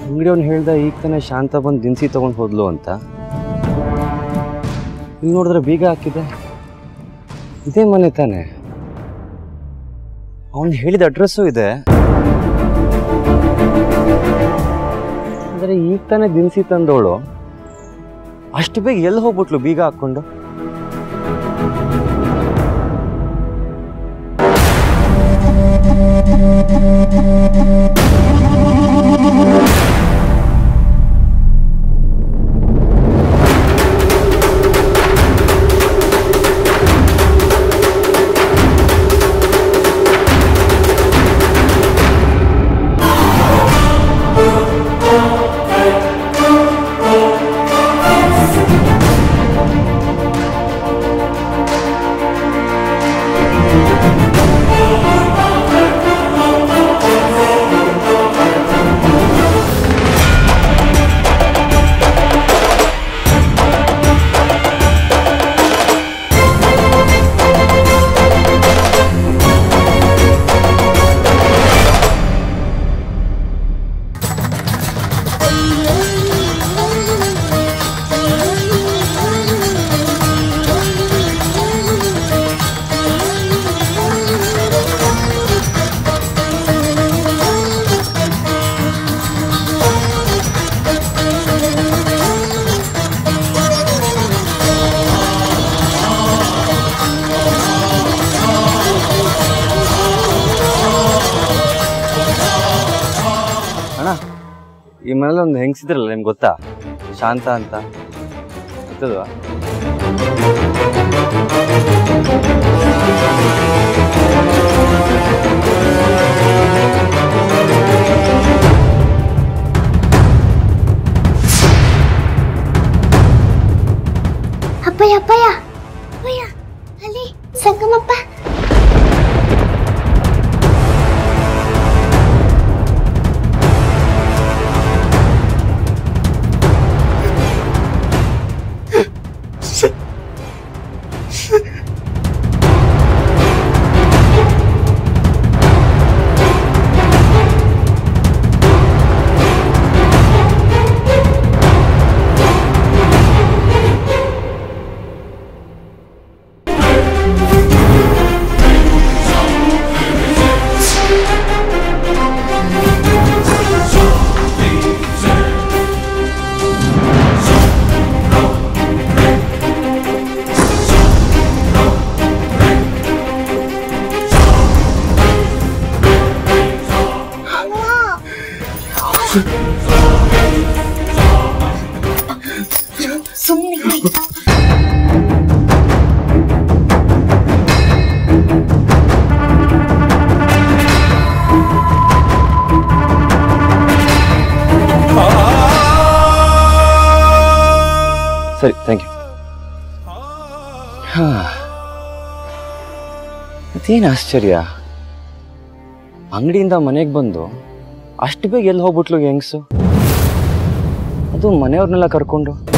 ಅಂಗಡಿಯವ್ನು ಹೇಳ್ದ ಈಗ ತಾನೇ ಶಾಂತ ಬಂದು ದಿನಸಿ ತೊಗೊಂಡು ಹೋದ್ಲು ಅಂತ ಈಗ ನೋಡಿದ್ರೆ ಬೀಗ ಹಾಕಿದೆ ಇದೇ ಮನೆ ತಾನೆ ಅವನು ಹೇಳಿದ ಅಡ್ರೆಸ್ಸು ಇದೆ ಆದರೆ ಈಗ ತಾನೇ ದಿನಸಿ ತಂದವಳು ಅಷ್ಟು ಬೇಗ ಎಲ್ಲಿ ಹೋಗ್ಬಿಟ್ಲು ಬೀಗ ಹಾಕ್ಕೊಂಡು ಅಣ್ಣ ಈ ಮನೇಲಿ ಒಂದು ಹೆಂಗಸಿದ್ರಲ್ಲ ನಿಮ್ಗೆ ಗೊತ್ತಾ ಶಾಂತ ಅಂತ ಗೊತ್ತಲ್ವಾ ಅಪ್ಪಯ್ಯ ಅಪ್ಪಯ್ಯ ಅಪ್ಪಯ್ಯ ಅಲ್ಲಿ ಸಂಗಮಪ್ಪ ಸುಮ್ಮನೆ ಸರಿ ಥ್ಯಾಂಕ್ ಯು ಮತ್ತೇನು ಆಶ್ಚರ್ಯ ಅಂಗಡಿಯಿಂದ ಮನೆಗೆ ಬಂದು ಅಷ್ಟು ಬೇಗ ಎಲ್ಲಿ ಹೋಗ್ಬಿಟ್ಲು ಹೆಂಗ್ಸು ಅದು ಮನೆಯವ್ರನ್ನೆಲ್ಲ ಕರ್ಕೊಂಡು